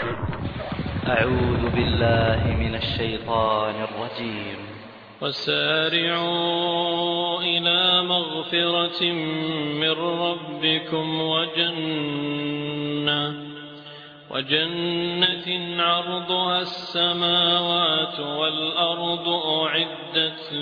أعوذ بالله من الشيطان الرجيم وسارعوا إلى مغفرة من ربكم وجنة وجنة عرضها السماوات والأرض أعدت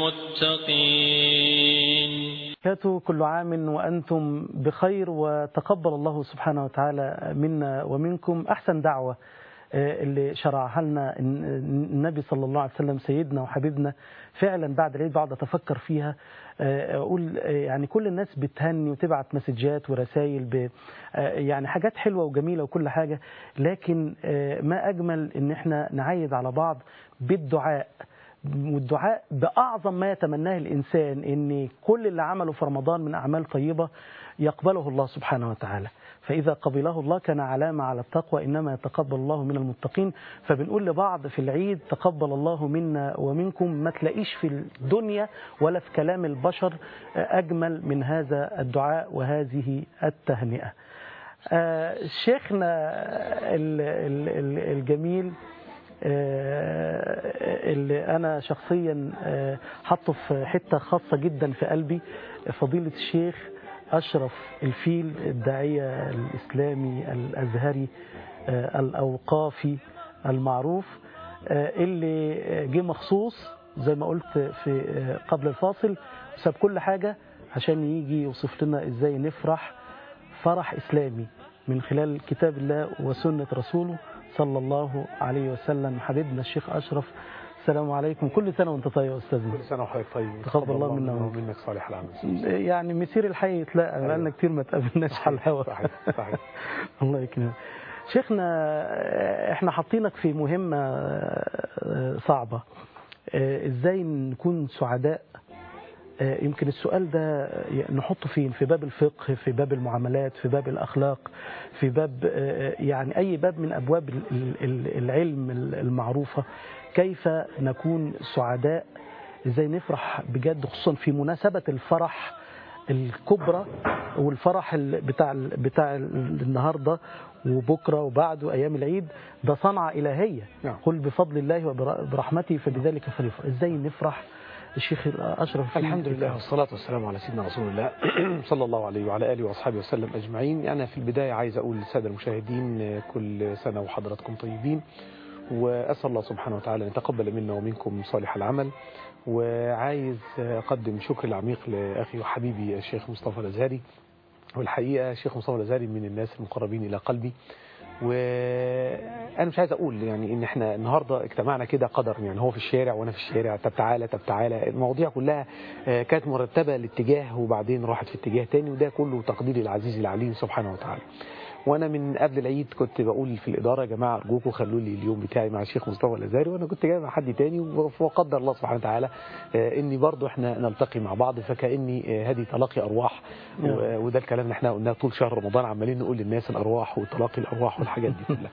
للمتقين كاتو كل عام وأنتم بخير وتقبل الله سبحانه وتعالى منا ومنكم أحسن دعوة اللي شرعها لنا النبي صلى الله عليه وسلم سيدنا وحبيبنا فعلا بعد العيد بقعد اتفكر فيها اقول يعني كل الناس بتهني وتبعت مسجات ورسائل ب يعني حاجات حلوه وجميله وكل حاجه لكن ما اجمل ان احنا نعيد على بعض بالدعاء والدعاء بأعظم ما يتمناه الإنسان أن كل اللي عمله في رمضان من أعمال طيبة يقبله الله سبحانه وتعالى فإذا قبله الله كان علامة على التقوى إنما يتقبل الله من المتقين فبنقول لبعض في العيد تقبل الله منا ومنكم ما تلاقيش في الدنيا ولا في كلام البشر أجمل من هذا الدعاء وهذه التهنئة شيخنا الجميل اللي أنا شخصيا حطه في حتة خاصة جدا في قلبي فضيلة الشيخ أشرف الفيل الداعية الإسلامي الأزهري الأوقافي المعروف اللي جه مخصوص زي ما قلت في قبل الفاصل ساب كل حاجة عشان يجي يوصف لنا ازاي نفرح فرح إسلامي من خلال كتاب الله وسنة رسوله صلى الله عليه وسلم حبيبنا الشيخ أشرف السلام عليكم كل سنة وانت طيب يا أستاذنا كل سنة وحضرتك طيب تقبل الله منا ومنك صالح العمل يعني مسير الحي يتلاقى أيوة. بقالنا كتير ما تقابلناش على الهواء صحيح صحيح الله يكرمك شيخنا احنا حاطينك في مهمة صعبة ازاي نكون سعداء يمكن السؤال ده نحطه فين في باب الفقه في باب المعاملات في باب الأخلاق في باب يعني أي باب من أبواب العلم المعروفة كيف نكون سعداء ازاي نفرح بجد خصوصا في مناسبة الفرح الكبرى والفرح بتاع بتاع النهارده وبكره وبعده ايام العيد ده صنعه الهيه نعم. قل بفضل الله وبرحمته فبذلك فليفرح ازاي نفرح الشيخ أشرف الحمد لله والصلاة والسلام على سيدنا رسول الله صلى الله عليه وعلى آله وأصحابه وسلم أجمعين أنا في البداية عايز أقول للسادة المشاهدين كل سنة وحضراتكم طيبين وأسأل الله سبحانه وتعالى أن يتقبل منا ومنكم صالح العمل وعايز أقدم شكر العميق لأخي وحبيبي الشيخ مصطفى الأزهري والحقيقة الشيخ مصطفى الأزهري من الناس المقربين إلى قلبي وانا مش عايز اقول يعني ان احنا النهارده اجتمعنا كده قدر يعني هو في الشارع وانا في الشارع طب تعالى طب تعالى المواضيع كلها كانت مرتبه لاتجاه وبعدين راحت في اتجاه تاني وده كله تقدير العزيز العليم سبحانه وتعالى وانا من قبل العيد كنت بقول في الاداره يا جماعه ارجوكم خلوا لي اليوم بتاعي مع الشيخ مصطفى الازهري وانا كنت جاي مع حد تاني وقدر الله سبحانه وتعالى اني برضو احنا نلتقي مع بعض فكاني هذه تلاقي ارواح وده الكلام اللي احنا قلناه طول شهر رمضان عمالين نقول للناس الارواح وتلاقي الارواح والحاجات دي كلها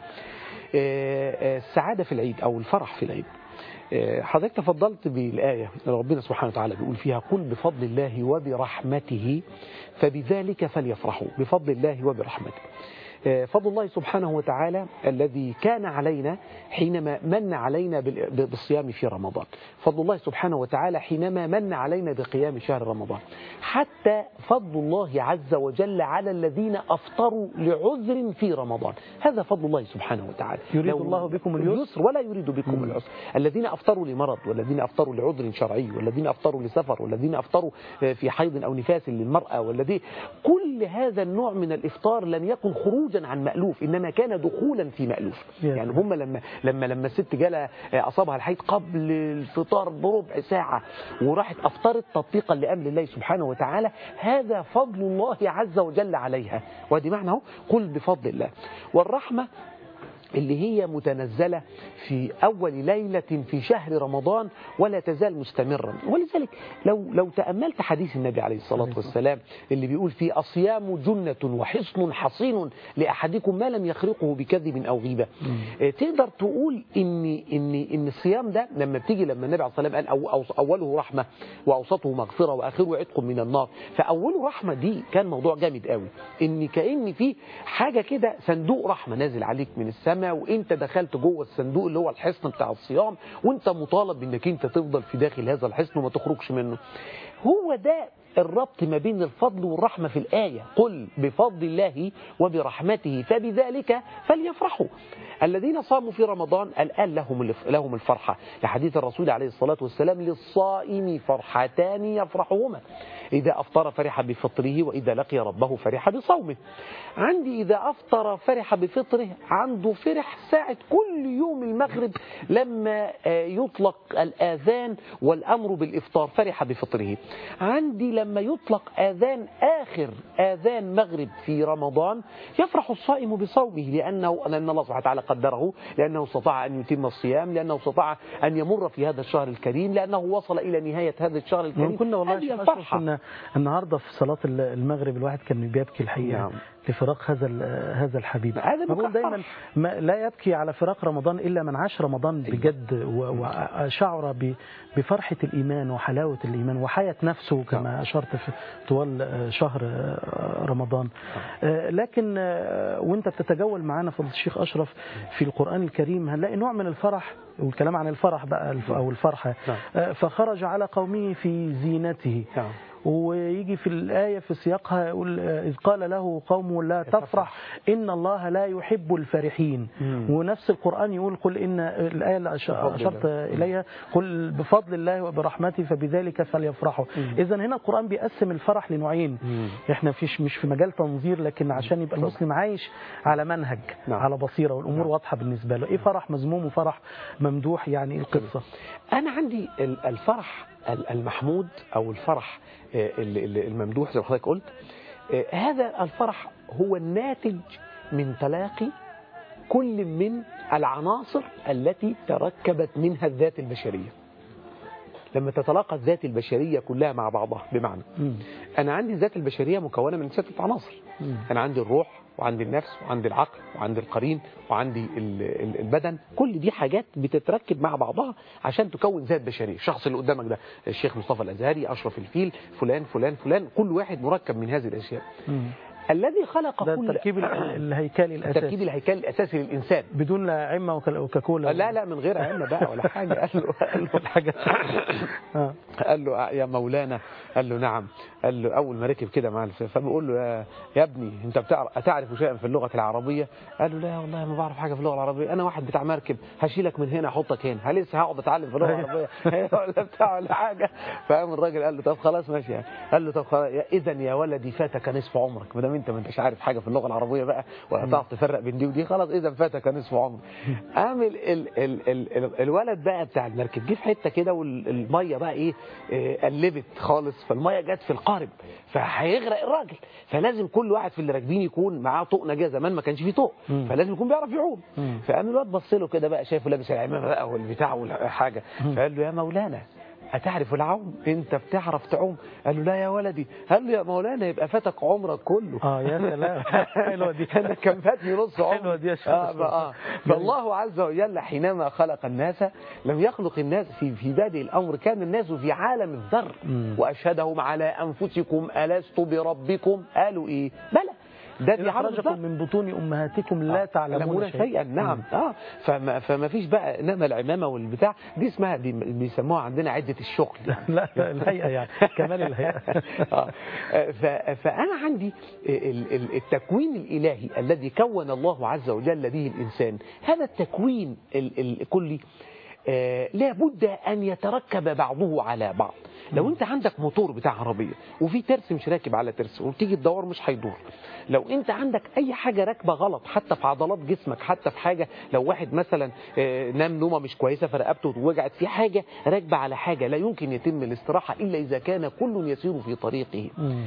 السعاده في العيد او الفرح في العيد حضرتك تفضلت بالآية ربنا سبحانه وتعالى بيقول فيها قل بفضل الله وبرحمته فبذلك فليفرحوا بفضل الله وبرحمته فضل الله سبحانه وتعالى الذي كان علينا حينما من علينا بالصيام في رمضان فضل الله سبحانه وتعالى حينما من علينا بقيام شهر رمضان حتى فضل الله عز وجل على الذين أفطروا لعذر في رمضان هذا فضل الله سبحانه وتعالى يريد الله بكم اليسر ولا يريد بكم العسر الذين أفطروا لمرض والذين أفطروا لعذر شرعي والذين أفطروا لسفر والذين أفطروا في حيض أو نفاس للمرأة والذي كل هذا النوع من الإفطار لم يكن خروج خروجا عن مألوف إنما كان دخولا في مألوف يعني هم لما لما لما الست جالها أصابها الحيض قبل الفطار بربع ساعة وراحت أفطرت تطبيقا لأمر الله سبحانه وتعالى هذا فضل الله عز وجل عليها ودي معنى اهو قل بفضل الله والرحمة اللي هي متنزلة في أول ليلة في شهر رمضان ولا تزال مستمرا ولذلك لو لو تأملت حديث النبي عليه الصلاة والسلام اللي بيقول فيه الصيام جنة وحصن حصين لأحدكم ما لم يخرقه بكذب أو غيبة تقدر تقول إن إن إن الصيام ده لما بتيجي لما النبي عليه الصلاة والسلام قال أو أو أوله رحمة وأوسطه مغفرة وآخره عتق من النار فأوله رحمة دي كان موضوع جامد قوي إن كأن في حاجة كده صندوق رحمة نازل عليك من السماء سنة وانت دخلت جوه الصندوق اللي هو الحصن بتاع الصيام وانت مطالب انك انت تفضل في داخل هذا الحصن وما تخرجش منه هو ده الربط ما بين الفضل والرحمة في الآية قل بفضل الله وبرحمته فبذلك فليفرحوا الذين صاموا في رمضان الآن لهم الف- لهم الفرحة لحديث الرسول عليه الصلاة والسلام للصائم فرحتان يفرحهما إذا أفطر فرح بفطره وإذا لقي ربه فرح بصومه عندي إذا أفطر فرح بفطره عنده فرح ساعة كل يوم المغرب لما آه، يطلق الآذان والأمر بالإفطار فرح بفطره عندي لما يطلق آذان آخر آذان مغرب في رمضان يفرح الصائم بصومه لأنه لأن الله سبحانه وتعالى قدره لأنه استطاع أن يتم الصيام لأنه استطاع أن يمر في هذا الشهر الكريم لأنه وصل إلى نهاية هذا الشهر الكريم كنا والله يا هذه شيخ أشرف الفرحة كنا النهارده في صلاة المغرب الواحد كان بيبكي الحقيقة نعم. لفراق هذا ال- هذا الحبيب هذا بقول بكاء دايما فرح. ما لا يبكي على فراق رمضان إلا من عاش رمضان بجد و- وشعر ب- بفرحة الإيمان وحلاوة الإيمان وحياة نفسه كما أشرت في طوال شهر رمضان آه، لكن آه، وانت بتتجول معانا فضل الشيخ أشرف في القرآن الكريم هنلاقي نوع من الفرح والكلام عن الفرح بقى الف- أو الفرحة نعم. آه، فخرج على قومه في زينته نعم. ويجي في الآية في سياقها يقول آه، إذ قال له قومه لا تفرح إن الله لا يحب الفرحين مم. ونفس القرآن يقول قل إن الآية اللي أش- بفضل أشرت الله. إليها قل بفضل الله وبرحمته فبذلك فليفرحوا إذا هنا القرآن بيقسم الفرح لنوعين مم. إحنا فيش مش في مجال تنظير لكن عشان يبقى المسلم عايش على منهج نعم. على بصيرة والأمور واضحة بالنسبة له إيه فرح مذموم وفرح ممدوح يعني إيه القصة أنا عندي ال- الفرح ال- المحمود أو الفرح آه، ال- ال- الممدوح زي ما حضرتك قلت آه، هذا الفرح هو الناتج من تلاقي كل من العناصر التي تركبت منها الذات البشرية لما تتلاقى الذات البشرية كلها مع بعضها بمعنى مم. أنا عندي الذات البشرية مكونة من ستة عناصر مم. أنا عندي الروح وعندي النفس وعندي العقل وعندي القرين وعندي ال- ال- البدن كل دي حاجات بتتركب مع بعضها عشان تكون ذات بشرية الشخص اللي قدامك ده الشيخ مصطفى الأزهري أشرف الفيل فلان فلان فلان كل واحد مركب من هذه الأشياء مم. الذي خلق ده كل التركيب ال- الهيكلي الأساسي التركيب الهيكلي الأساسي للإنسان بدون لا عمة وك- وكاكولا لا لا من غير علم بقى ولا حاجة قال له, قال له حاجة آه. قال له يا مولانا قال له نعم قال له أول ما ركب كده مع الف- فبيقول له يا, يا ابني أنت بتعرف أتعرف شيئا في اللغة العربية قال له لا والله ما بعرف حاجة في اللغة العربية أنا واحد بتاع مركب هشيلك من هنا أحطك هنا هل لسه هقعد أتعلم في اللغة العربية ولا بتاع ولا حاجة فقام الراجل قال له طب خلاص ماشي يعني. قال له طب خلاص إذا يا ولدي فاتك نصف عمرك ما دام أنت ما أنتش عارف حاجة في اللغة العربية بقى ولا تعرف تفرق بين دي ودي خلاص إذا فاتك نصف عمرك قام ال ال ال ال ال الولد بقى بتاع المركب جه في حتة كده والمية بقى إيه آه، قلبت خالص فالمية جت في القارب فهيغرق الراجل فلازم كل واحد في اللي راكبين يكون معاه طوق نجاه زمان ما كانش فيه طوق مم. فلازم يكون بيعرف يعوم مم. فقام الواد بص له كده بقى شايفه لابس العمامه بقى والبتاع والحاجه فقال له يا مولانا أتعرف العوم؟ أنت بتعرف تعوم؟ قال له لا يا ولدي، قال له يا مولانا يبقى فاتك عمرك كله. اه يا سلام حلوه دي أنا كان فاتني نص عمر حلوة دي يا شيخ آه أسرار. بقى. فالله عز وجل حينما خلق الناس لم يخلق الناس في في بادئ الأمر كان الناس في عالم الذر مم. وأشهدهم على أنفسكم ألست بربكم قالوا إيه؟ بلى ده في إذ عالم أخرجكم الذر من بطون أمهاتكم لا تعلمون شيئا شيئا نعم اه فما, فما فيش بقى انما العمامه والبتاع دي اسمها دي بيسموها عندنا عده الشغل لا لا الهيئة يعني كمال الهيئة آه. ف- فأنا عندي ال- ال- التكوين الإلهي الذي كون الله عز وجل به الإنسان هذا التكوين ال- الكلي آه، لابد أن يتركب بعضه على بعض لو أنت عندك موتور بتاع عربية وفي ترس مش راكب على ترس وتيجي تدور مش هيدور لو أنت عندك أي حاجة راكبة غلط حتى في عضلات جسمك حتى في حاجة لو واحد مثلا آه، نام نومة مش كويسة فرقبته وجعت في حاجة راكبة على حاجة لا يمكن يتم الاستراحة إلا إذا كان كل يسير في طريقه مم.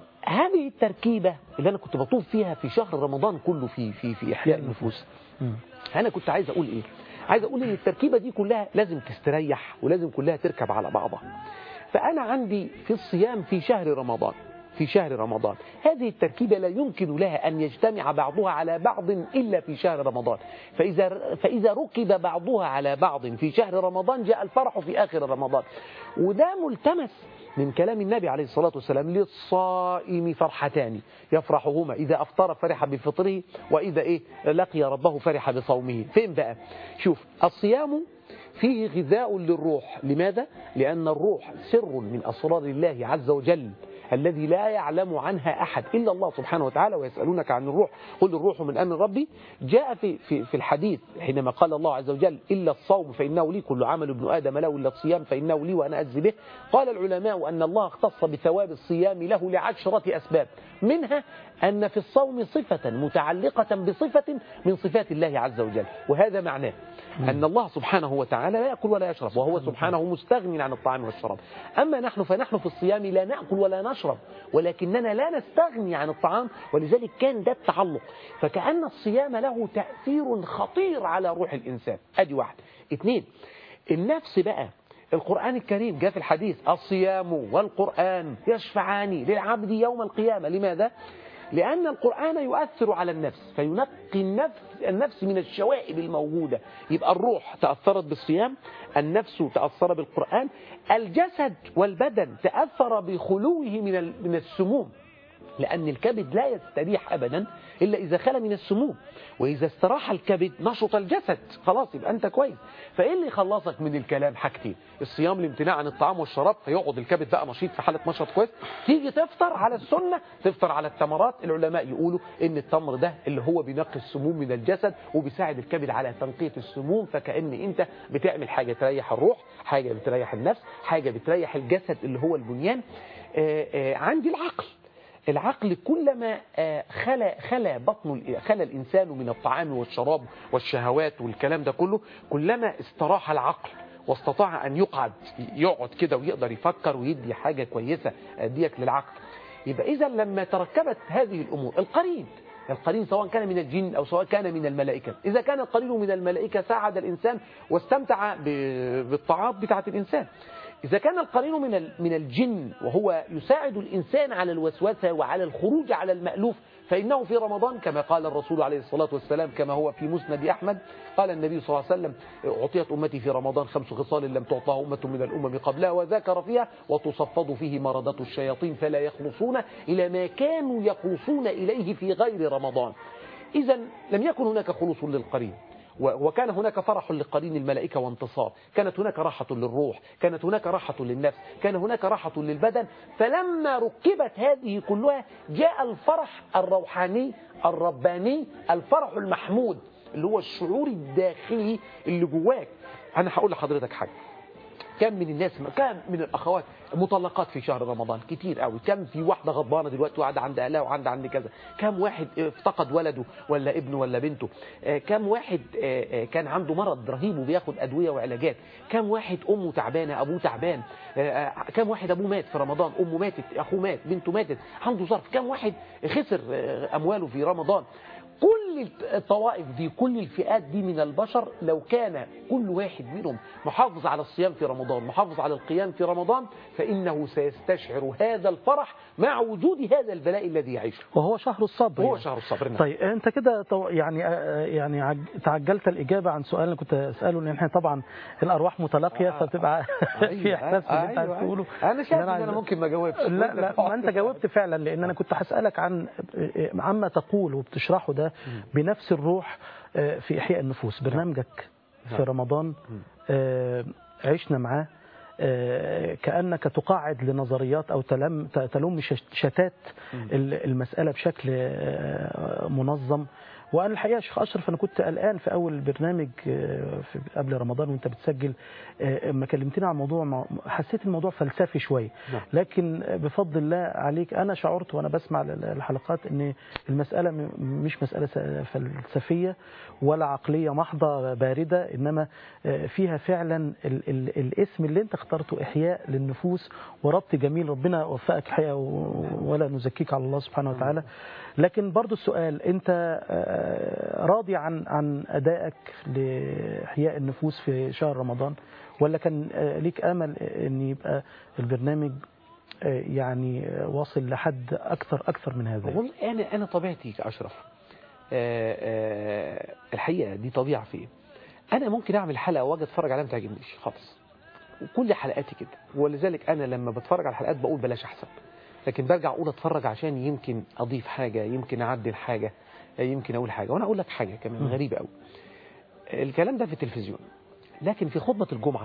هذه التركيبة اللي أنا كنت بطوف فيها في شهر رمضان كله في في في إحياء النفوس مم. أنا كنت عايز أقول إيه؟ عايز أقول إن التركيبة دي كلها لازم تستريح ولازم كلها تركب على بعضها فأنا عندي في الصيام في شهر رمضان في شهر رمضان هذه التركيبة لا يمكن لها أن يجتمع بعضها على بعض إلا في شهر رمضان فإذا, فإذا ركب بعضها على بعض في شهر رمضان جاء الفرح في آخر رمضان وده ملتمس من كلام النبي عليه الصلاة والسلام للصائم فرحتان يفرحهما إذا أفطر فرح بفطره وإذا إيه لقي ربه فرح بصومه فين بقى شوف الصيام فيه غذاء للروح لماذا؟ لأن الروح سر من أسرار الله عز وجل الذي لا يعلم عنها أحد إلا الله سبحانه وتعالى ويسألونك عن الروح قل الروح من أمر ربي جاء في, في, في الحديث حينما قال الله عز وجل إلا الصوم فإنه لي كل عمل ابن آدم له إلا الصيام فإنه لي وأنا أجزي به قال العلماء أن الله اختص بثواب الصيام له لعشرة أسباب منها أن في الصوم صفة متعلقة بصفة من صفات الله عز وجل وهذا معناه أن الله سبحانه وتعالى لا يأكل ولا يشرب وهو سبحانه مستغني عن الطعام والشراب أما نحن فنحن في الصيام لا نأكل ولا نشرب ولكننا لا نستغني عن الطعام ولذلك كان ده التعلق فكأن الصيام له تأثير خطير على روح الإنسان أدي واحد اثنين النفس بقى القرآن الكريم جاء في الحديث الصيام والقرآن يشفعان للعبد يوم القيامة لماذا؟ لأن القرآن يؤثر على النفس فينقي النفس, النفس من الشوائب الموجودة يبقى الروح تأثرت بالصيام النفس تأثر بالقرآن الجسد والبدن تأثر بخلوه من من السموم لأن الكبد لا يستريح أبدا إلا إذا خلى من السموم وإذا استراح الكبد نشط الجسد خلاص يبقى أنت كويس فإيه اللي يخلصك من الكلام حاجتين الصيام الامتناع عن الطعام والشراب فيقعد الكبد بقى نشيط في حالة نشط كويس تيجي تفطر على السنة تفطر على التمرات العلماء يقولوا إن التمر ده اللي هو بينقي السموم من الجسد وبيساعد الكبد على تنقية السموم فكأن أنت بتعمل حاجة تريح الروح حاجة بتريح النفس حاجة بتريح الجسد اللي هو البنيان آآ آآ عندي العقل العقل كلما خلى خلى بطن خلى الإنسان من الطعام والشراب والشهوات والكلام ده كله كلما استراح العقل واستطاع أن يقعد يقعد كده ويقدر يفكر ويدي حاجة كويسة أديك للعقل يبقى إذا لما تركبت هذه الأمور القرين القرين سواء كان من الجن أو سواء كان من الملائكة إذا كان القرين من الملائكة ساعد الإنسان واستمتع بالطاعات بتاعة الإنسان إذا كان القرين من من الجن وهو يساعد الإنسان على الوسوسة وعلى الخروج على المألوف فإنه في رمضان كما قال الرسول عليه الصلاة والسلام كما هو في مسند أحمد قال النبي صلى الله عليه وسلم أعطيت أمتي في رمضان خمس خصال لم تعطها أمة من الأمم قبلها وذكر فيها وتصفد فيه مردة الشياطين فلا يخلصون إلى ما كانوا يخلصون إليه في غير رمضان إذا لم يكن هناك خلوص للقرين وكان هناك فرح لقرين الملائكة وانتصار كانت هناك راحة للروح كانت هناك راحة للنفس كان هناك راحة للبدن فلما ركبت هذه كلها جاء الفرح الروحاني الرباني الفرح المحمود اللي هو الشعور الداخلي اللي جواك أنا هقول لحضرتك حاجة كم من الناس كم من الأخوات مطلقات في شهر رمضان كتير قوي كم في واحدة غضبانة دلوقتي وقاعدة عند أهلها وعند عند كذا كم واحد افتقد ولده ولا ابنه ولا بنته كم واحد كان عنده مرض رهيب وبياخد أدوية وعلاجات كم واحد أمه تعبانة أبوه تعبان كم واحد أبوه مات في رمضان أمه ماتت أخوه مات بنته ماتت عنده ظرف كم واحد خسر أمواله في رمضان كل الطوائف دي كل الفئات دي من البشر لو كان كل واحد منهم محافظ على الصيام في رمضان محافظ على القيام في رمضان فإنه سيستشعر هذا الفرح مع وجود هذا البلاء الذي يعيشه وهو شهر الصبر هو يعني. شهر الصبر نعم. طيب انت كده تو- يعني يعني عج- تعجلت الاجابه عن سؤال انا كنت اساله لان احنا طبعا الارواح متلاقيه فبتبقى في احساس باللي انت عايز تقوله أنا شايف إن إن أنا عايز- ممكن ما أجاوبش لا لا ما انت جاوبت فعلا لان انا كنت هسالك عن عما تقول وبتشرحه ده بنفس الروح آه، في احياء النفوس برنامجك في رمضان آه، عشنا معاه آه، كانك تقاعد لنظريات او تلم تلم شش- شتات ال- المساله بشكل آه، منظم وانا الحقيقه يا شيخ اشرف انا كنت قلقان في اول برنامج آه، في قبل رمضان وانت بتسجل آه، اما كلمتني عن موضوع مع- حسيت الموضوع فلسفي شويه نعم. لكن بفضل الله عليك انا شعرت وانا بسمع الحلقات ان المساله م- مش مساله س- فلسفيه ولا عقليه محضه بارده انما آه، فيها فعلا ال ال الاسم اللي انت اخترته احياء للنفوس وربط جميل ربنا وفقك حقيقه و- ولا نزكيك على الله سبحانه وتعالى لكن برضو السؤال انت آه، راضي عن عن ادائك لاحياء النفوس في شهر رمضان ولا كان آه، ليك امل ان يبقى البرنامج آه، يعني آه، واصل لحد اكثر اكثر من هذا والله انا انا طبيعتي كاشرف آه، آه، الحقيقه دي طبيعه فيا انا ممكن اعمل حلقه واجي اتفرج عليها ما تعجبنيش خالص وكل حلقاتي كده ولذلك انا لما بتفرج على الحلقات بقول بلاش احسن لكن برجع اقول اتفرج عشان يمكن اضيف حاجه يمكن اعدل حاجه آه، يمكن اقول حاجه وانا اقول لك حاجه كمان م. غريبه قوي الكلام ده في التلفزيون لكن في خطبه الجمعه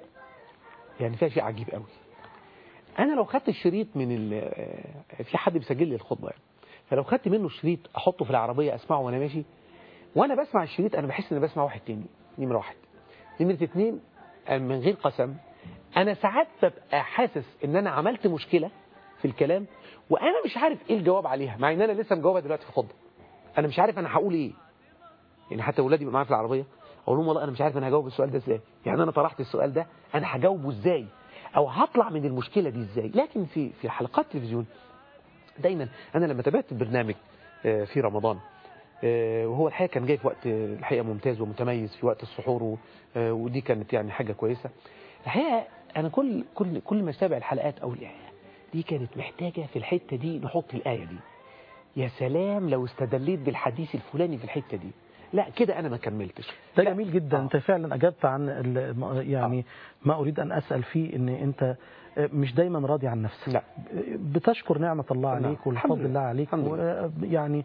يعني فيها شيء عجيب قوي انا لو خدت الشريط من ال- آه، في حد بيسجل لي الخطبه يعني فلو خدت منه الشريط احطه في العربيه اسمعه وانا ماشي وانا بسمع الشريط انا بحس ان بسمع واحد تاني نمره واحد نمره اتنين آه، من غير قسم انا ساعات ببقى حاسس ان انا عملت مشكله في الكلام وانا مش عارف ايه الجواب عليها مع ان انا لسه مجاوبها دلوقتي في الخطبه انا مش عارف انا هقول ايه يعني حتى اولادي بيبقوا معايا في العربيه اقول لهم والله انا مش عارف انا هجاوب السؤال ده ازاي يعني انا طرحت السؤال ده انا هجاوبه ازاي او هطلع من المشكله دي ازاي لكن في في حلقات التلفزيون دايما انا لما تابعت البرنامج آه، في رمضان آه، وهو الحقيقه كان جاي في وقت آه، الحقيقه ممتاز ومتميز في وقت السحور و- آه، ودي كانت يعني حاجه كويسه الحقيقه انا كل كل كل ما اتابع الحلقات اقول يا دي كانت محتاجه في الحته دي نحط الايه دي يا سلام لو استدليت بالحديث الفلاني في الحته دي لا كده انا ما كملتش ده لا. جميل جدا آه. انت فعلا اجبت عن ال- ما- يعني ما اريد ان اسال فيه ان انت مش دايما راضي عن نفسك لا. بتشكر نعمة الله نعم. عليك الحمد والفضل لله. الله عليك الحمد لله. يعني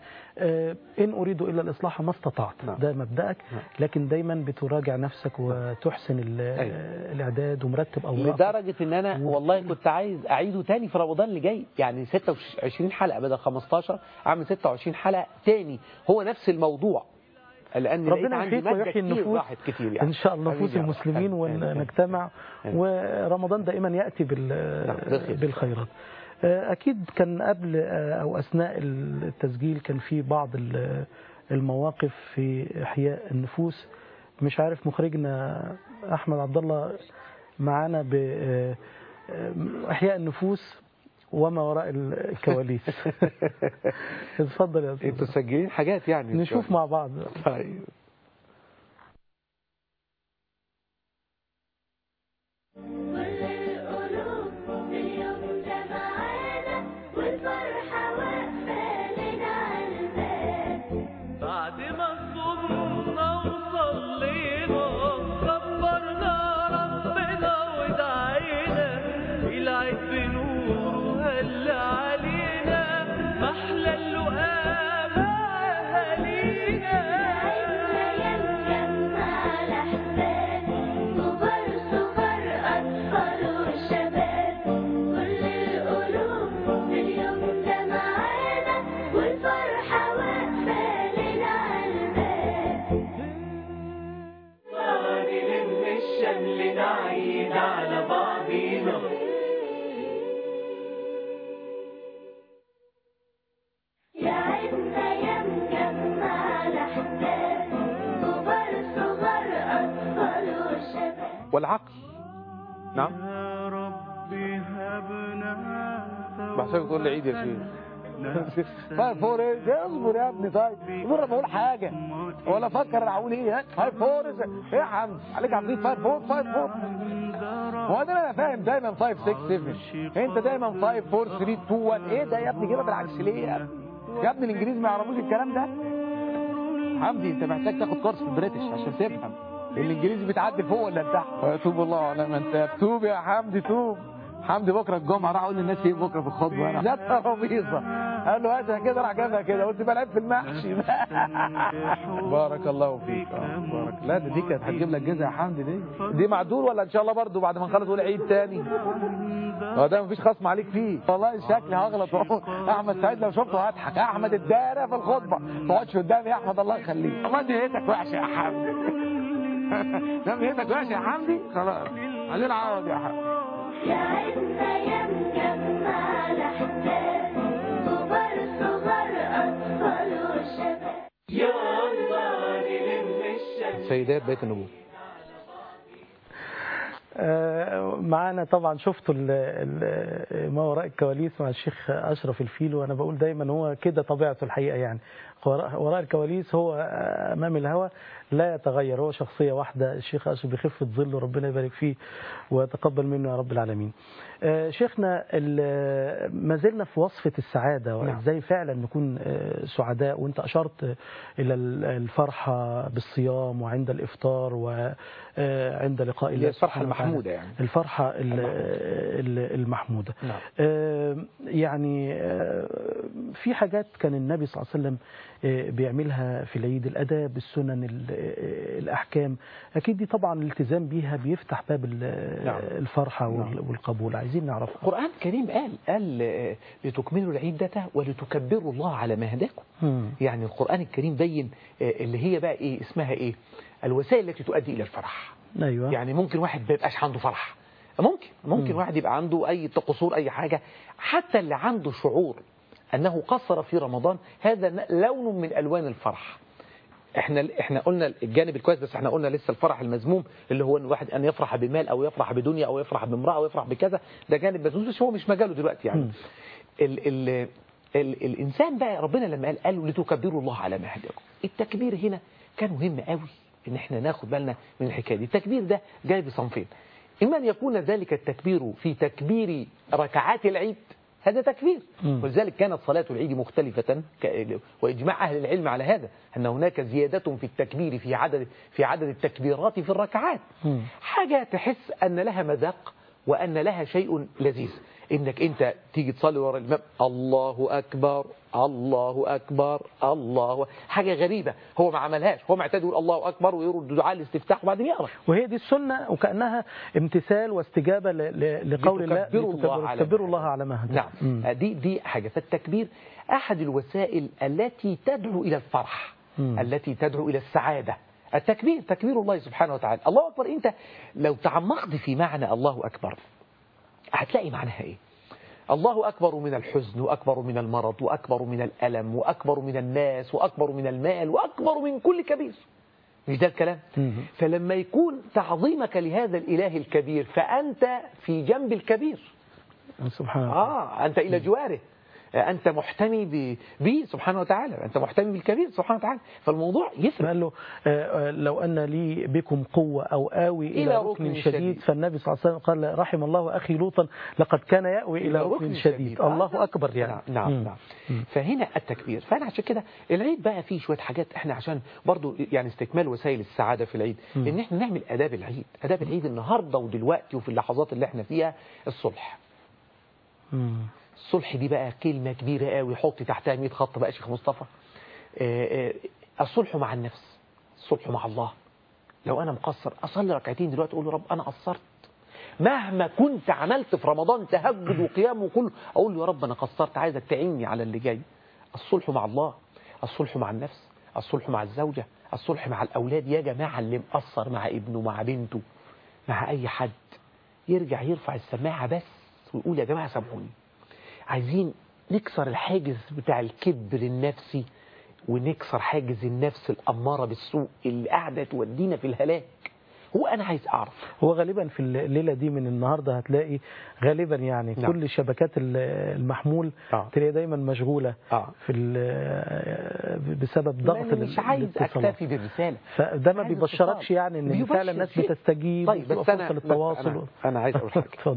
إن أريد إلا الإصلاح ما استطعت نعم. ده مبدأك نعم. لكن دايما بتراجع نفسك وتحسن ال- أيوة. الإعداد ومرتب أوراقك لدرجة ان انا والله كنت عايز اعيده تاني في رمضان اللي جاي يعني 26 حلقة بدل 15 اعمل 26 حلقة تاني هو نفس الموضوع لان لقيت ربنا عندي يحييك مادة ويحيي كتير النفوس راحت كتير يعني إن شاء الله حبيبي نفوس يا رب. المسلمين آمين. آمين. ونجتمع آمين. ورمضان دائما يأتي بال- نعم، بالخير. بالخيرات أكيد كان قبل أو أثناء التسجيل كان في بعض ال- المواقف في إحياء النفوس مش عارف مخرجنا أحمد عبد الله معانا بإحياء النفوس وما وراء الكواليس اتفضل يا انتوا أستاذ مسجلين حاجات يعني نشوف مع بعض طيب كل القلوب اليوم ده معانا والفرحة واقفة لنا عالباب بعد ما صمنا وصلينا كبرنا ربنا ودعينا العيد بنور وهل علينا محلى اللقاء مع اهالينا عيدنا يتجمع الأحباب كبار صغار أطفال وشباب كل القلوب اليوم ده معانا والفرحة واقفة لنا عالباب نلم الشمل نعيد على بعضينا يا عيدنا يا مجمع الأحباب كبار صغار أطفال وشباب والعقل نعم يا ربي هبنا بحسبك تقول لي عيد يا شيخ طيب فور ايه اصبر يا ابني طيب اصبر بقول حاجه ولا افكر انا هقول ايه فايف فور ايه يا حمد عليك عبدين فايف فور فايف فور هو ده انا فاهم دايما 5 6 7 انت دايما 5 4 3 2 1 ايه ده يا ابني جيبها بالعكس ليه يا ابني يا ابني الانجليز ما يعرفوش الكلام ده حمدي انت محتاج تاخد كورس في البريتش عشان تفهم الانجليزي بيتعدل فوق ولا تحت توب الله على ما انت توب يا حمدي توب حمدي بكره الجمعه راح اقول للناس ايه بكره في الخطبه انا ذات ترابيزه قال له هاتها كده راح جابها كده قلت بلعب في المحشي بارك الله فيك آه، بارك لا ده دي كانت هتجيب لك جزء يا حمدي دي دي معدول ولا ان شاء الله برضو بعد ما نخلص نقول عيد تاني هو ده مفيش خصم عليك فيه والله شكلي هغلط اهو احمد سعيد لو شفته هضحك احمد الدارة في الخطبه ما تقعدش قدامي يا احمد الله يخليك والله نيتك وحشه يا حمدي ده نيتك وحشه يا حمدي خلاص علينا عوض يا حمدي يا عيدنا يا مجمع الأحباب كبار صغار أطفال وشباب يلا نلم الشمل سيدات بيت النبوة آه، معانا طبعا شفتوا ال- ال- ما وراء الكواليس مع الشيخ اشرف الفيل وانا بقول دايما هو كده طبيعته الحقيقه يعني وراء وراء الكواليس هو امام الهوى لا يتغير هو شخصيه واحده الشيخ اشرف بخفه ظله ربنا يبارك فيه ويتقبل منه يا رب العالمين. آه، شيخنا ال- ما زلنا في وصفه السعاده نعم. وازاي فعلا نكون آه، سعداء وانت اشرت الى ال- الفرحه بالصيام وعند الافطار وعند لقاء هي الله الفرحة سبحانه وتعالى. المحمودة يعني. الفرحة ال- ال- المحمودة نعم. آه، يعني آه، في حاجات كان النبي صلى الله عليه وسلم آه، بيعملها في العيد الأداب السنن ال- آه، الأحكام أكيد دي طبعا الالتزام بيها بيفتح باب ال- نعم. الفرحة وال- نعم. والقبول عايزين نعرفها القرآن الكريم قال قال آه، لتكملوا العدة ولتكبروا الله على ما هداكم مم. يعني القرآن الكريم بين آه، اللي هي بقى ايه اسمها ايه الوسائل التي تؤدي الى الفرح أيوة يعني ممكن واحد ما يبقاش عنده فرح ممكن ممكن مم. واحد يبقى عنده اي قصور اي حاجة حتى اللي عنده شعور انه قصر في رمضان هذا ن- لون من الوان الفرح احنا احنا قلنا الجانب الكويس بس احنا قلنا لسه الفرح المذموم اللي هو ان واحد ان يفرح بمال او يفرح بدنيا او يفرح بامراه او يفرح بكذا ده جانب مذموم بس هو مش مجاله دلوقتي يعني مم. ال ال ال الانسان بقى ربنا لما قال قالوا لتكبروا الله على ما هداكم التكبير هنا كان مهم قوي ان احنا ناخد بالنا من الحكايه دي التكبير ده جاي بصنفين اما ان يكون ذلك التكبير في تكبير ركعات العيد هذا تكبير مم. ولذلك كانت صلاة العيد مختلفة ك- وإجماع أهل العلم على هذا أن هناك زيادة في التكبير في عدد في عدد التكبيرات في الركعات مم. حاجة تحس أن لها مذاق وأن لها شيء لذيذ إنك أنت تيجي تصلي ورا الإمام الله أكبر الله أكبر الله حاجة غريبة هو ما عملهاش هو معتاد يقول الله أكبر ويرد دعاء الاستفتاح وبعدين يقرأ وهي دي السنة وكأنها امتثال واستجابة ل- ل- لقول الله لتكبروا الله على لتكبروا ما الله على ما هداكم. نعم مم. دي دي حاجة فالتكبير أحد الوسائل التي تدعو إلى الفرح مم. التي تدعو إلى السعادة التكبير تكبير الله سبحانه وتعالى الله أكبر أنت لو تعمقت في معنى الله أكبر هتلاقي معناها إيه الله أكبر من الحزن وأكبر من المرض وأكبر من الألم وأكبر من الناس وأكبر من المال وأكبر من كل كبير مش ده الكلام مم. فلما يكون تعظيمك لهذا الإله الكبير فأنت في جنب الكبير سبحان الله آه أنت إلى جواره أنت محتمي ب- به سبحانه وتعالى أنت محتمي بالكبير سبحانه وتعالى فالموضوع يفرق قال له آه، آه، لو أن لي بكم قوة أو آوي إلى, إلى ركن, ركن شديد, شديد. فالنبي صلى الله عليه وسلم قال رحم الله أخي لوطا لقد كان يأوي إلى ركن شديد آه، الله نعم. أكبر يعني نعم مم. نعم, نعم. فهنا التكبير فأنا عشان كده العيد بقى فيه شوية حاجات احنا عشان برضو يعني استكمال وسائل السعادة في العيد مم. ان احنا نعمل آداب العيد آداب العيد النهاردة ودلوقتي وفي اللحظات اللي احنا فيها الصلح مم. الصلح دي بقى كلمة كبيرة قوي حط تحتها 100 خط بقى يا شيخ مصطفى آه، آه، الصلح مع النفس الصلح مع الله لو أنا مقصر أصلي ركعتين دلوقتي أقول له رب أنا قصرت مهما كنت عملت في رمضان تهجد وقيام وكله أقول له يا رب أنا قصرت عايزك تعيني على اللي جاي الصلح مع الله الصلح مع النفس الصلح مع الزوجة الصلح مع الأولاد يا جماعة اللي مقصر مع ابنه مع بنته مع أي حد يرجع يرفع السماعة بس ويقول يا جماعة سامحوني عايزين نكسر الحاجز بتاع الكبر النفسي ونكسر حاجز النفس الأمارة بالسوء اللي قاعدة تودينا في الهلاك هو أنا عايز أعرف هو غالبا في الليلة دي من النهاردة هتلاقي غالبا يعني نعم. كل شبكات ال- المحمول آه. تلاقي دايما مشغولة آه. في ال- بسبب ضغط لأن مش عايز الاتصالات. أكتفي بالرسالة فده ما عايز بيبشركش اتصال. يعني ان بيبشر فعلا الناس شيء. بتستجيب طيب وبتبقى بس أنا فرصة بس للتواصل أنا, أنا عايز أقول حاجة اتفضل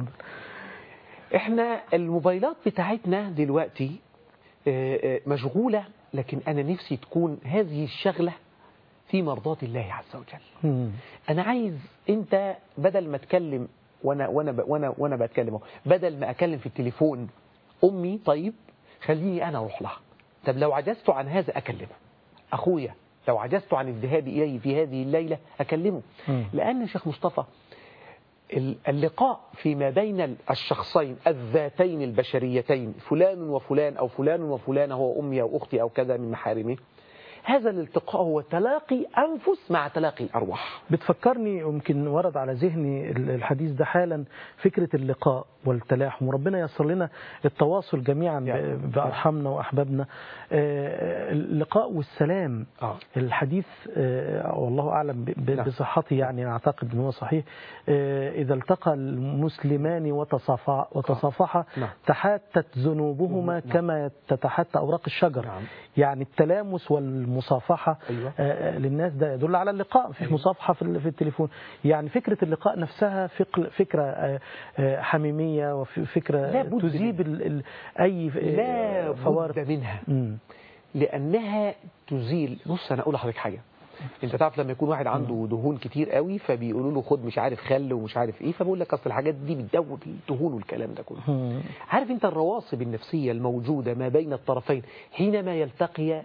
احنا الموبايلات بتاعتنا دلوقتي آه، آه، مشغولة لكن أنا نفسي تكون هذه الشغلة في مرضاة الله عز وجل مم. انا عايز انت بدل ما تكلم وانا وانا ب- وانا وانا بتكلم أهو، بدل ما اكلم في التليفون امي طيب خليني انا اروح لها طب لو عجزت عن هذا اكلمه اخويا لو عجزت عن الذهاب اليه في هذه الليله اكلمه مم. لان يا شيخ مصطفى ال- اللقاء فيما بين الشخصين الذاتين البشريتين فلان وفلان أو فلان وفلان هو أمي أو أختي أو كذا من محارمه هذا الالتقاء هو تلاقي أنفس مع تلاقي الأرواح بتفكرني يمكن ورد على ذهني الحديث ده حالا فكرة اللقاء والتلاحم وربنا ييسر لنا التواصل جميعا يا ب- رب. بأرحامنا وأحبابنا آه، اللقاء والسلام آه. الحديث آه، والله أعلم ب- ب- نعم. بصحته يعني أعتقد أنه هو صحيح آه، إذا التقى المسلمان وتصافحا وتصافحا نعم. تحاتت ذنوبهما نعم. كما تتحاتى أوراق الشجر نعم. يعني التلامس والمصافحة أيوة. آه، للناس ده يدل على اللقاء مفيش أيوة. مصافحة في ال- في التليفون يعني فكرة اللقاء نفسها فق- فكرة آه، آه، حميمية وفكرة لا بد تذيب ال- ال- أي ف- لا آه، فوارق بد منها مم. لانها تزيل بص انا اقول لحضرتك حاجه انت تعرف لما يكون واحد عنده دهون كتير قوي فبيقولوا له خد مش عارف خل ومش عارف ايه فبقول لك اصل الحاجات دي بتدوب الدهون والكلام ده كله مم. عارف انت الرواسب النفسيه الموجوده ما بين الطرفين حينما يلتقيا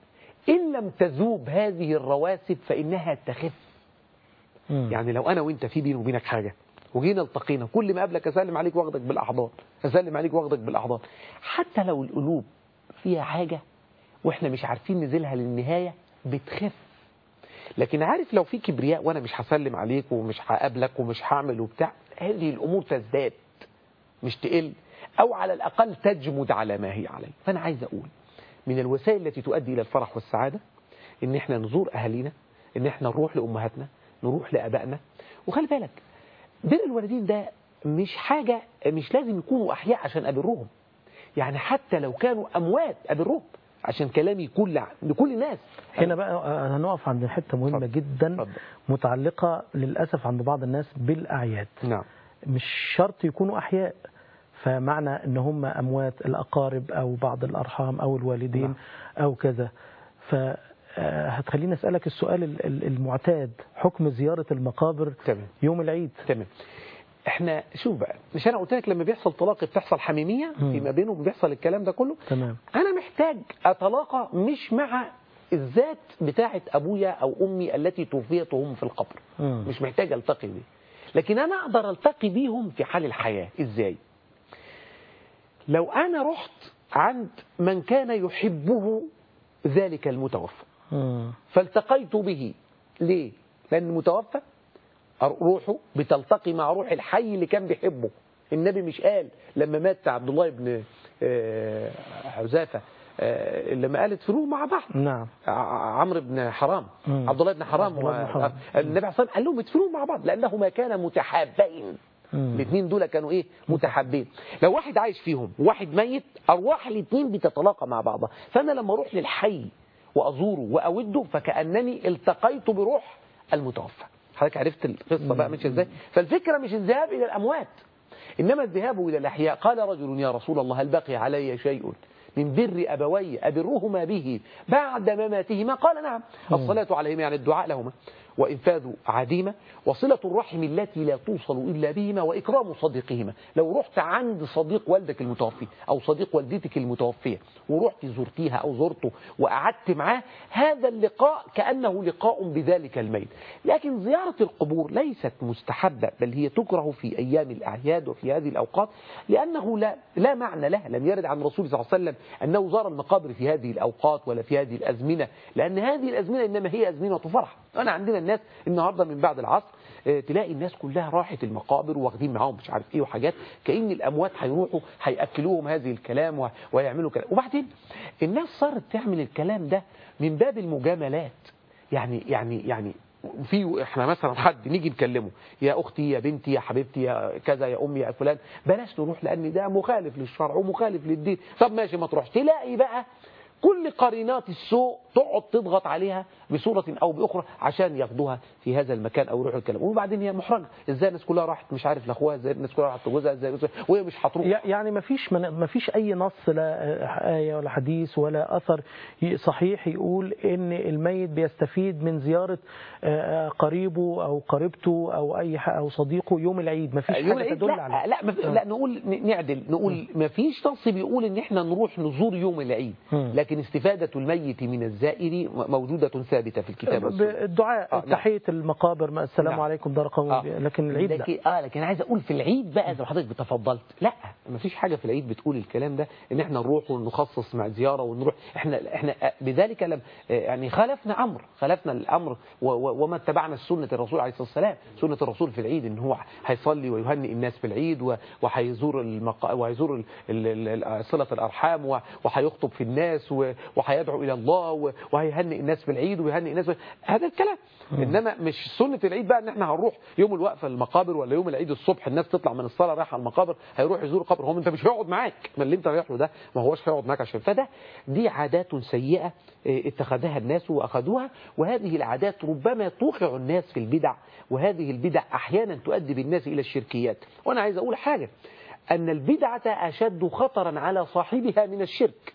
ان لم تذوب هذه الرواسب فانها تخف مم. يعني لو انا وانت في بيني وبينك حاجه وجينا التقينا كل ما قابلك اسلم عليك واخدك بالاحضان اسلم عليك واخدك بالاحضان حتى لو القلوب فيها حاجه واحنا مش عارفين نزلها للنهايه بتخف لكن عارف لو في كبرياء وانا مش هسلم عليك ومش هقابلك ومش هعمل وبتاع هذه الامور تزداد مش تقل او على الاقل تجمد على ما هي عليه فانا عايز اقول من الوسائل التي تؤدي الى الفرح والسعاده ان احنا نزور اهالينا ان احنا نروح لامهاتنا نروح لابائنا وخلي بالك بر الوالدين ده مش حاجه مش لازم يكونوا احياء عشان ابرهم يعني حتى لو كانوا اموات ابرهم عشان كلامي يكون لع- لكل الناس هنا بقى آه، هنقف عند حتة مهمة اتفضل. جدا اتفضل. متعلقة للأسف عند بعض الناس بالأعياد نعم مش شرط يكونوا أحياء فمعنى ان هم اموات الاقارب او بعض الارحام او الوالدين نعم. او كذا ف آه، هتخليني اسالك السؤال ال- ال- المعتاد حكم زياره المقابر تمام يوم العيد تمام احنا شوف بقى مش انا قلت لك لما بيحصل طلاق بتحصل حميميه مم. فيما بينهم بيحصل الكلام ده كله تمام انا محتاج اتلاقى مش مع الذات بتاعه ابويا او امي التي توفيت وهم في القبر مم. مش محتاج التقي بيه لكن انا اقدر التقي بيهم في حال الحياه ازاي لو انا رحت عند من كان يحبه ذلك المتوفى مم. فالتقيت به ليه لان المتوفى روحه بتلتقي مع روح الحي اللي كان بيحبه النبي مش قال لما مات عبد الله بن آه، حذافه آه، لما قال ادفنوه مع بعض نعم ع- عمرو بن حرام مم. عبد الله بن حرام عبد الله بن حرام. و- النبي عليه الصلاه والسلام قال لهم ادفنوه مع بعض لانهما كانا متحابين مم. الاثنين دول كانوا ايه متحابين لو واحد عايش فيهم وواحد ميت ارواح الاثنين بتتلاقى مع بعضها فانا لما اروح للحي وازوره واوده فكانني التقيت بروح المتوفى حضرتك عرفت القصه بقى ماشيه ازاي فالفكره مش الذهاب الى الاموات انما الذهاب الى الاحياء قال رجل يا رسول الله هل بقي علي شيء من بر أبوي أبرهما به بعد مماتهما قال نعم الصلاة عليهما يعني الدعاء لهما وإنفاذ عديمة وصلة الرحم التي لا توصل إلا بهما وإكرام صديقهما لو رحت عند صديق والدك المتوفي أو صديق والدتك المتوفية ورحت زرتيها أو زرته وقعدت معاه هذا اللقاء كأنه لقاء بذلك الميت لكن زيارة القبور ليست مستحبة بل هي تكره في أيام الأعياد وفي هذه الأوقات لأنه لا, لا معنى لها لم يرد عن الرسول صلى الله عليه وسلم أنه زار المقابر في هذه الأوقات ولا في هذه الأزمنة لأن هذه الأزمنة إنما هي أزمنة فرح أنا عندنا الناس النهاردة من بعد العصر آه، تلاقي الناس كلها راحت المقابر واخدين معاهم مش عارف ايه وحاجات كأن الأموات هيروحوا هيأكلوهم هذه الكلام و- ويعملوا كلام وبعدين الناس صارت تعمل الكلام ده من باب المجاملات يعني يعني يعني في احنا مثلا حد نيجي نكلمه يا اختي يا بنتي يا حبيبتي يا كذا يا امي يا فلان بلاش نروح لان ده مخالف للشرع ومخالف للدين طب ماشي ما تروحش تلاقي بقى كل قرينات السوء تقعد تضغط عليها بصورة أو بأخرى عشان ياخدوها في هذا المكان أو يروحوا الكلام وبعدين هي محرجة إزاي الناس كلها راحت مش عارف لأخوها إزاي الناس كلها راحت لجوزها إزاي وهي مش هتروح يع- يعني ما فيش ما فيش اي نص لا ايه ولا حديث ولا اثر ي- صحيح يقول ان الميت بيستفيد من زياره آه، قريبه او قريبته او اي ح- او صديقه يوم العيد ما فيش يوم حاجه العيد تدل لا على لا, ما في- لا نقول ن- نعدل نقول ما فيش نص بيقول ان احنا نروح نزور يوم العيد مم. لكن لكن استفادة الميت من الزائر موجودة ثابتة في الكتاب والسنة الدعاء آه، نعم. تحية المقابر ما السلام نعم. عليكم دار قوم آه. لكن العيد لا لكن اه لكن عايز اقول في العيد بقى زي ما حضرتك بتفضلت لا ما فيش حاجه في العيد بتقول الكلام ده ان احنا نروح ونخصص مع زياره ونروح احنا احنا بذلك لم يعني خالفنا امر خالفنا الامر و- و- وما اتبعنا سنه الرسول عليه الصلاه والسلام سنه الرسول في العيد ان هو هيصلي ويهنئ الناس في العيد و- وهيزور المق... وهيزور ال- ال- ال- صله الارحام و- وهيخطب في الناس و- وهيدعو الى الله و- وهيهنئ الناس في العيد ويهنئ الناس في... هذا الكلام انما مش سنه العيد بقى ان احنا هنروح يوم الوقفه المقابر ولا يوم العيد الصبح الناس تطلع من الصلاه رايحه على المقابر هيروح يزور قبر هو انت مش هيقعد معاك ما اللي انت رايح له ده ما هوش هيقعد معاك عشان فده دي عادات سيئه اه، اتخذها الناس واخذوها وهذه العادات ربما توقع الناس في البدع وهذه البدع احيانا تؤدي بالناس الى الشركيات وانا عايز اقول حاجه ان البدعه اشد خطرا على صاحبها من الشرك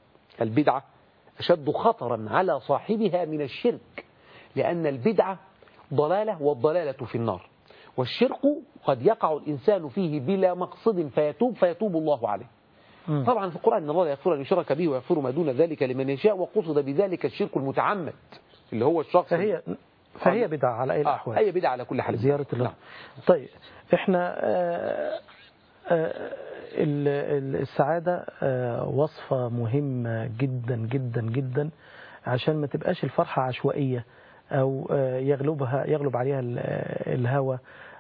البدعه اشد خطرا على صاحبها من الشرك لأن البدعة ضلالة والضلالة في النار والشرك قد يقع الإنسان فيه بلا مقصد فيتوب فيتوب الله عليه مم. طبعا في القرآن إن الله لا يغفر أن يشرك به ويغفر ما دون ذلك لمن يشاء وقصد بذلك الشرك المتعمد اللي هو الشخص فهي فهي بدعة على أي آه الأحوال أي بدعة على كل حال زيارة الله نعم. طيب احنا آه، آه، ال- ال- السعادة آه، وصفة مهمة جدا جدا جدا عشان ما تبقاش الفرحة عشوائية أو آه، يغلبها يغلب عليها ال- آه، الهوى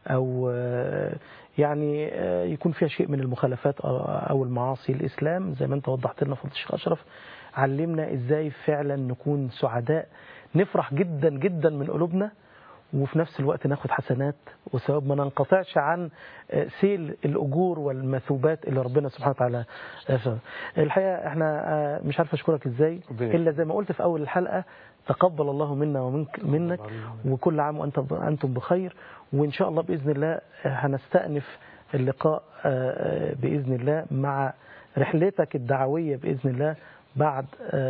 أو آه، يعني آه، يكون فيها شيء من المخالفات أو- أو المعاصي الإسلام زي ما أنت وضحت لنا فضل الشيخ أشرف علمنا إزاي فعلا نكون سعداء نفرح جدا جدا من قلوبنا وفي نفس الوقت ناخد حسنات وثواب ما ننقطعش عن آه، سيل الأجور والمثوبات اللي ربنا سبحانه وتعالى آه، فرض. الحقيقة احنا آه، مش عارف أشكرك إزاي ربنا إلا زي ما قلت في أول الحلقة تقبل الله منا ومنك منك وكل عام وأنت أنتم بخير وإن شاء الله بإذن الله آه، هنستأنف اللقاء آه، آه، بإذن الله مع رحلتك الدعوية بإذن الله بعد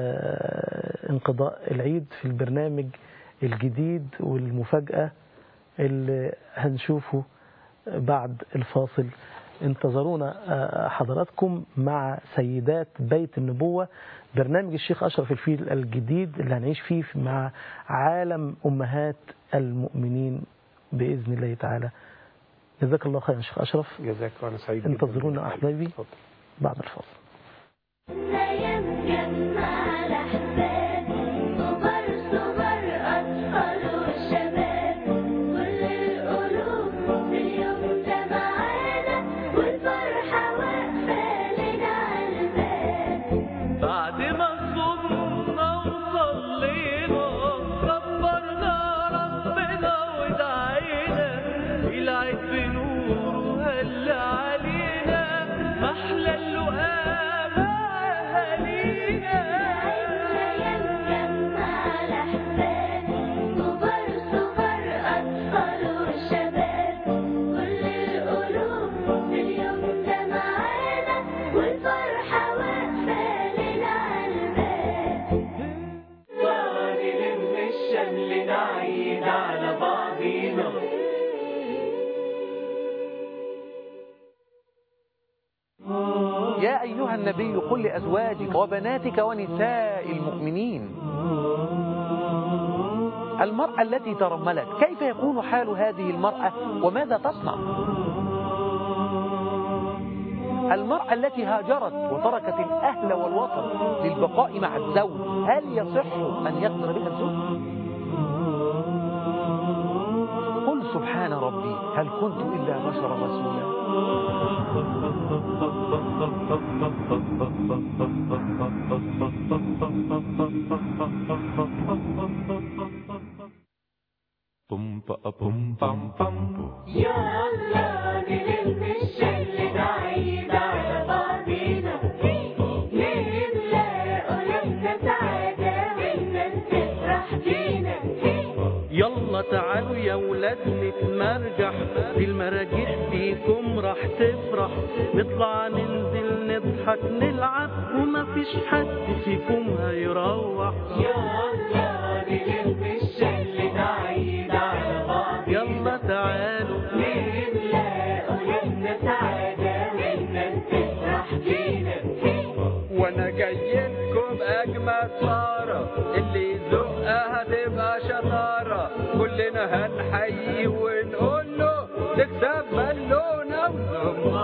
آه، انقضاء العيد في البرنامج الجديد والمفاجأة اللي هنشوفه بعد الفاصل انتظرونا آه، حضراتكم مع سيدات بيت النبوة برنامج الشيخ أشرف الفيل الجديد اللي هنعيش فيه مع عالم أمهات المؤمنين بإذن الله تعالى جزاك الله خيرا شيخ أشرف جزاك وانا سعيد جداً. انتظرونا أحبابي اتفضل. بعد الفاصل نايم جمع الأحباب كبار صغار أطفال وشباب كل القلوب في اليوم ده معانا والفرحة واقفة لنا على الباب بعد ما صمنا وصلينا كبرنا ربنا ودعينا العيد بنور وهل علينا محلى اللقاء مع أهالينا نايم جمع الأحباب كبار صغار أطفال وشباب كل القلوب في اليوم ده معانا والفرحة واقفة لنا على الباب تعالي نلم الشمل نعيد على بعضينا يا أيها النبي قل لأزواجك وبناتك ونساء المؤمنين المرأة التي ترملت كيف يكون حال هذه المرأة وماذا تصنع المرأة التي هاجرت وتركت الأهل والوطن للبقاء مع الزوج هل يصح أن يقدر بها الزوج قل سبحان ربي هل كنت إلا بشرا رسولا Bum ba bum bum bum. يلا نلم الشمل نعيد على بعضينا نملى قلوبنا سعادة والناس تفرح بينا يلا تعالوا يا ولاد نتمرجح دي المراجيح فيكم راح تفرح نطلع ننزل نضحك نلعب ومفيش حد فيكم هيروح يلا نلم الشمل نعيد على بعض يلا تعالوا نملى قلوبنا سعادة والناس تفرح بينا وانا جاي لكم اجمل كلنا هنحيي ونقول له تكسب بالونه وزمار